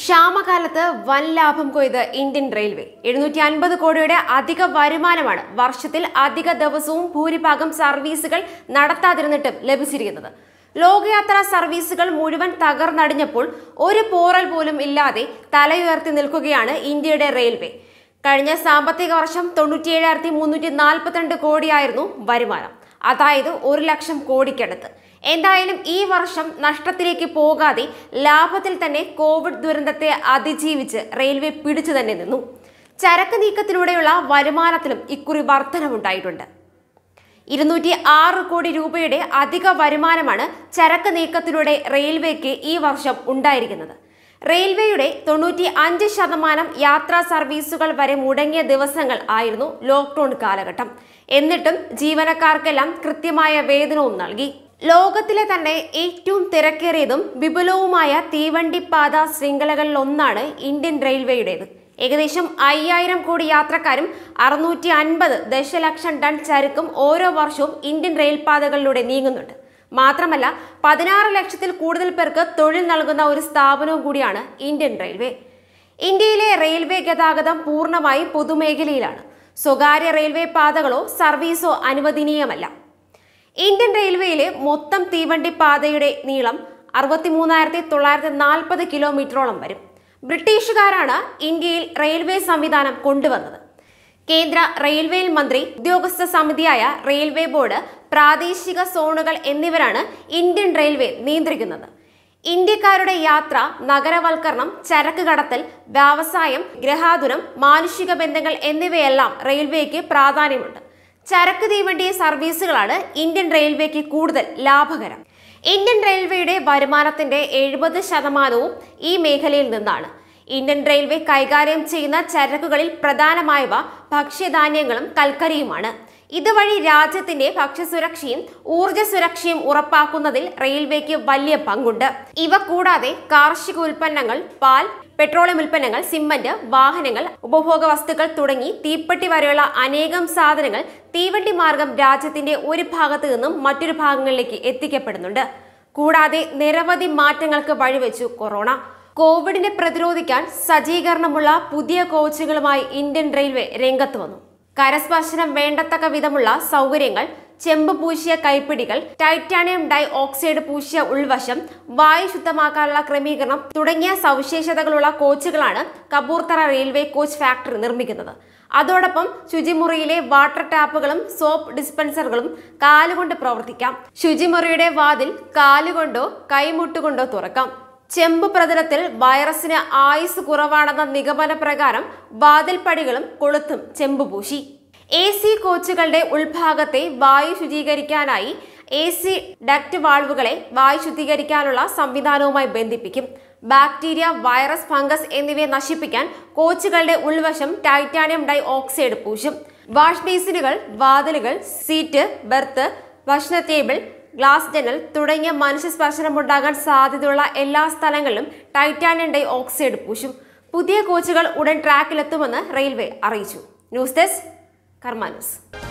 ക്ഷാമകാലത്ത് വൻ ലാഭം കൊയ്ത് Indian railway എഴുന്നൂറ്റി അൻപത് കോടിയുടെ അധിക വരുമാനമാണ് വർഷത്തിൽ അധിക ദിവസവും ഭൂരിഭാഗം സർവീസുകൾ നടത്താതിരുന്നിട്ടും ലഭിച്ചിരിക്കുന്നത് ലോകയാത്രാ സർവീസുകൾ മുഴുവൻ തകർന്നടിഞ്ഞപ്പോൾ ഒരു പോറൽ പോലും ഇല്ലാതെ തലയുയർത്തി നിൽക്കുകയാണ് ഇന്ത്യയുടെ റെയിൽവേ കഴിഞ്ഞ സാമ്പത്തിക വർഷം തൊണ്ണൂറ്റിയേഴായിരത്തി മുന്നൂറ്റി നാൽപ്പത്തിരണ്ട് കോടിയായിരുന്നു വരുമാനം അതായത് ഒരു ലക്ഷം കോടിക്കടുത്ത് എന്തായാലും ഈ വർഷം നഷ്ടത്തിലേക്ക് പോകാതെ ലാഭത്തിൽ തന്നെ കോവിഡ് ദുരന്തത്തെ അതിജീവിച്ച് റെയിൽവേ പിടിച്ചു തന്നെ നിന്നു ചരക്ക് നീക്കത്തിലൂടെയുള്ള വരുമാനത്തിലും ഇക്കുറി വർധനവുണ്ടായിട്ടുണ്ട് ഇരുന്നൂറ്റി ആറ് കോടി രൂപയുടെ അധിക വരുമാനമാണ് ചരക്ക് നീക്കത്തിലൂടെ റെയിൽവേക്ക് ഈ വർഷം ഉണ്ടായിരിക്കുന്നത് റെയിൽവേയുടെ തൊണ്ണൂറ്റി അഞ്ച് ശതമാനം യാത്രാ സർവീസുകൾ വരെ മുടങ്ങിയ ദിവസങ്ങൾ ആയിരുന്നു ലോക്ക്ഡൌൺ കാലഘട്ടം എന്നിട്ടും ജീവനക്കാർക്കെല്ലാം കൃത്യമായ വേതനവും നൽകി ലോകത്തിലെ തന്നെ ഏറ്റവും തിരക്കേറിയതും വിപുലവുമായ തീവണ്ടിപ്പാത ശൃംഖലകളിൽ ഒന്നാണ് ഇന്ത്യൻ റെയിൽവേയുടേത് ഏകദേശം അയ്യായിരം കോടി യാത്രക്കാരും അറുന്നൂറ്റി അൻപത് ദശലക്ഷം ടൺ ചരക്കും ഓരോ വർഷവും ഇന്ത്യൻ റെയിൽപാതകളിലൂടെ നീങ്ങുന്നുണ്ട് മാത്രമല്ല പതിനാറ് ലക്ഷത്തിൽ കൂടുതൽ പേർക്ക് തൊഴിൽ നൽകുന്ന ഒരു സ്ഥാപനവും കൂടിയാണ് ഇന്ത്യൻ റെയിൽവേ ഇന്ത്യയിലെ റെയിൽവേ ഗതാഗതം പൂർണ്ണമായും പൊതുമേഖലയിലാണ് സ്വകാര്യ റെയിൽവേ പാതകളോ സർവീസോ അനുവദനീയമല്ല ഇന്ത്യൻ റെയിൽവേയിലെ മൊത്തം തീവണ്ടി പാതയുടെ നീളം അറുപത്തി മൂന്നായിരത്തി തൊള്ളായിരത്തി നാൽപ്പത് കിലോമീറ്ററോളം വരും ബ്രിട്ടീഷുകാരാണ് ഇന്ത്യയിൽ റെയിൽവേ സംവിധാനം കൊണ്ടുവന്നത് കേന്ദ്ര റെയിൽവേ മന്ത്രി ഉദ്യോഗസ്ഥ സമിതിയായ റെയിൽവേ ബോർഡ് പ്രാദേശിക സോണുകൾ എന്നിവരാണ് ഇന്ത്യൻ റെയിൽവേ നിയന്ത്രിക്കുന്നത് ഇന്ത്യക്കാരുടെ യാത്ര നഗരവൽക്കരണം ചരക്ക് കടത്തൽ വ്യവസായം ഗ്രഹാതുരം മാനുഷിക ബന്ധങ്ങൾ എന്നിവയെല്ലാം റെയിൽവേക്ക് പ്രാധാന്യമുണ്ട് ചരക്ക് തീവണ്ടി സർവീസുകളാണ് ഇന്ത്യൻ റെയിൽവേക്ക് കൂടുതൽ ലാഭകരം ഇന്ത്യൻ റെയിൽവേയുടെ വരുമാനത്തിന്റെ എഴുപത് ശതമാനവും ഈ മേഖലയിൽ നിന്നാണ് ഇന്ത്യൻ റെയിൽവേ കൈകാര്യം ചെയ്യുന്ന ചരക്കുകളിൽ പ്രധാനമായവ ഭക്ഷ്യധാന്യങ്ങളും കൽക്കരിയുമാണ് ഇതുവഴി രാജ്യത്തിന്റെ ഭക്ഷ്യസുരക്ഷയും ഊർജ്ജ സുരക്ഷയും ഉറപ്പാക്കുന്നതിൽ റെയിൽവേക്ക് വലിയ പങ്കുണ്ട് ഇവ കൂടാതെ കാർഷിക ഉൽപ്പന്നങ്ങൾ പാൽ പെട്രോളിയം ഉൽപ്പന്നങ്ങൾ സിമന്റ് വാഹനങ്ങൾ ഉപഭോഗ വസ്തുക്കൾ തുടങ്ങി തീപ്പെട്ടി വരെയുള്ള അനേകം സാധനങ്ങൾ തീവണ്ടി മാർഗം രാജ്യത്തിന്റെ ഒരു ഭാഗത്ത് നിന്നും മറ്റൊരു ഭാഗങ്ങളിലേക്ക് എത്തിക്കപ്പെടുന്നുണ്ട് കൂടാതെ നിരവധി മാറ്റങ്ങൾക്ക് വഴിവെച്ചു കൊറോണ കോവിഡിനെ പ്രതിരോധിക്കാൻ സജ്ജീകരണമുള്ള പുതിയ കോച്ചുകളുമായി ഇന്ത്യൻ റെയിൽവേ രംഗത്ത് വന്നു കരസ്പർശനം വേണ്ടത്തക്ക വിധമുള്ള സൗകര്യങ്ങൾ ചെമ്പ് പൂശിയ കൈപ്പിടികൾ ടൈറ്റാനിയം ഡൈ ഓക്സൈഡ് പൂശിയ ഉൾവശം വായു ശുദ്ധമാക്കാനുള്ള ക്രമീകരണം തുടങ്ങിയ സവിശേഷതകളുള്ള കോച്ചുകളാണ് കപൂർത്തറ റെയിൽവേ കോച്ച് ഫാക്ടറി നിർമ്മിക്കുന്നത് അതോടൊപ്പം ശുചിമുറിയിലെ വാട്ടർ ടാപ്പുകളും സോപ്പ് ഡിസ്പെൻസറുകളും കാലുകൊണ്ട് പ്രവർത്തിക്കാം ശുചിമുറിയുടെ വാതിൽ കാലുകൊണ്ടോ കൈമുട്ടുകൊണ്ടോ തുറക്കാം ചെമ്പ് പ്രതലത്തിൽ വൈറസിന് ആയുസ് കുറവാണെന്ന നിഗമന പ്രകാരം വാതിൽപ്പടികളും കൊളുത്തും ചെമ്പ് പൂശി എ സി കോച്ചുകളുടെ ഉൾഭാഗത്തെ വായു ശുചീകരിക്കാനായി എ സി ഡക്റ്റ് വാൾവുകളെ വായു ശുദ്ധീകരിക്കാനുള്ള സംവിധാനവുമായി ബന്ധിപ്പിക്കും ബാക്ടീരിയ വൈറസ് ഫംഗസ് എന്നിവയെ നശിപ്പിക്കാൻ കോച്ചുകളുടെ ഉൾവശം ടൈറ്റാനിയം ഡൈ ഓക്സൈഡ് പൂശും വാഷ് ബേസിനുകൾ വാതിലുകൾ സീറ്റ് ബെർത്ത് ഭക്ഷണ ടേബിൾ ഗ്ലാസ് ജനൽ തുടങ്ങിയ മനുഷ്യ സ്പർശനമുണ്ടാകാൻ സാധ്യതയുള്ള എല്ലാ സ്ഥലങ്ങളിലും ടൈറ്റാനിയം ഡൈ ഓക്സൈഡ് പൂശും പുതിയ കോച്ചുകൾ ഉടൻ ട്രാക്കിലെത്തുമെന്ന് റെയിൽവേ അറിയിച്ചു ന്യൂസ് ഡെസ്ക് കർമ്മ ന്യൂസ്